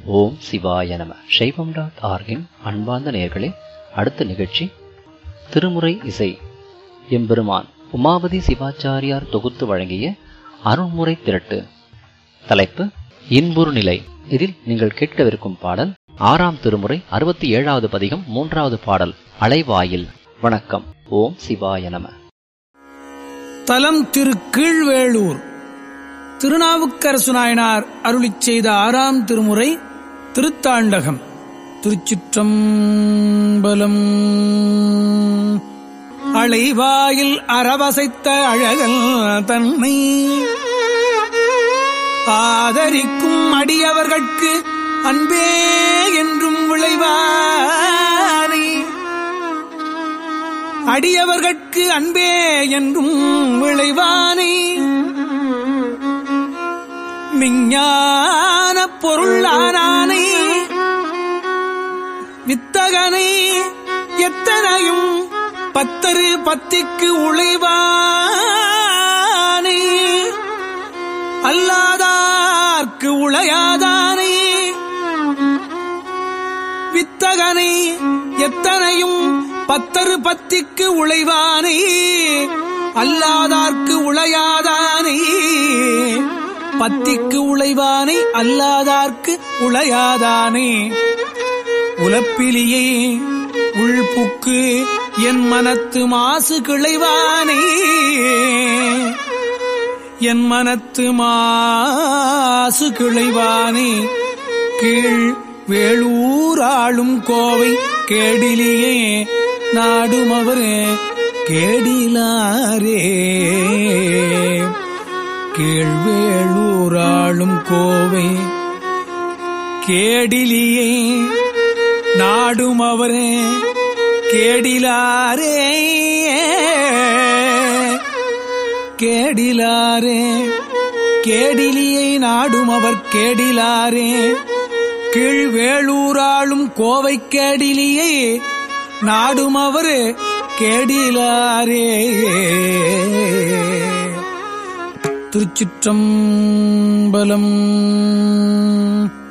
ஓம் சிவாய நம சைவம் டாட் ஆர்கின் அன்பார்ந்த நேயர்களே அடுத்த நிகழ்ச்சி திருமுறை இசை எம்பெருமான் உமாபதி சிவாச்சாரியார் தொகுத்து வழங்கிய அருண்முறை திரட்டு தலைப்பு இன்புறு நிலை இதில் நீங்கள் கேட்கவிருக்கும் பாடல் ஆறாம் திருமுறை அறுபத்தி ஏழாவது பதிகம் மூன்றாவது பாடல் அலைவாயில் வணக்கம் ஓம் சிவாய நம தலம் திரு கீழ்வேளூர் திருநாவுக்கரசு நாயனார் அருளிச் செய்த ஆறாம் திருமுறை திருத்தாண்டகம் திருச்சிற்றம்பலம் அலைவாயில் அரவசைத்த அழகல் தன்னை ஆதரிக்கும் அடியவர்கட்கு அன்பே என்றும் விளைவானே அடியவர்கட்கு அன்பே என்றும் விளைவானே விஞ்ஞான பொருளானானே வித்தகனை எத்தனையும் பத்தரு பத்திக்கு உழைவானே அல்லாதார்க்கு உளையாதானே வித்தகனை எத்தனையும் பத்தரு பத்திக்கு உழைவானே அல்லாதார்க்கு உளையாதானே பத்திக்கு உழைவானை அல்லாதார்க்கு உளையாதானே உலப்பிலியே உள்புக்கு என் மனத்து மாசு கிளைவானே என் மனத்து மாசு கிளைவானே கீழ் வேளூராளும் கோவை கேடிலியே நாடும் அவர் கேடிலாரே கீழ்வேளூராளும் கோவை கேடிலியே நாடும் அவரே கேடிலாரே கேடிலாரே கேடிலியை நாடும் அவர் கேடிலாரே கீழ்வேளூராளும் கோவை கேடிலியை நாடும் அவர் கேடிலாரே திருச்சிற்றம்பலம்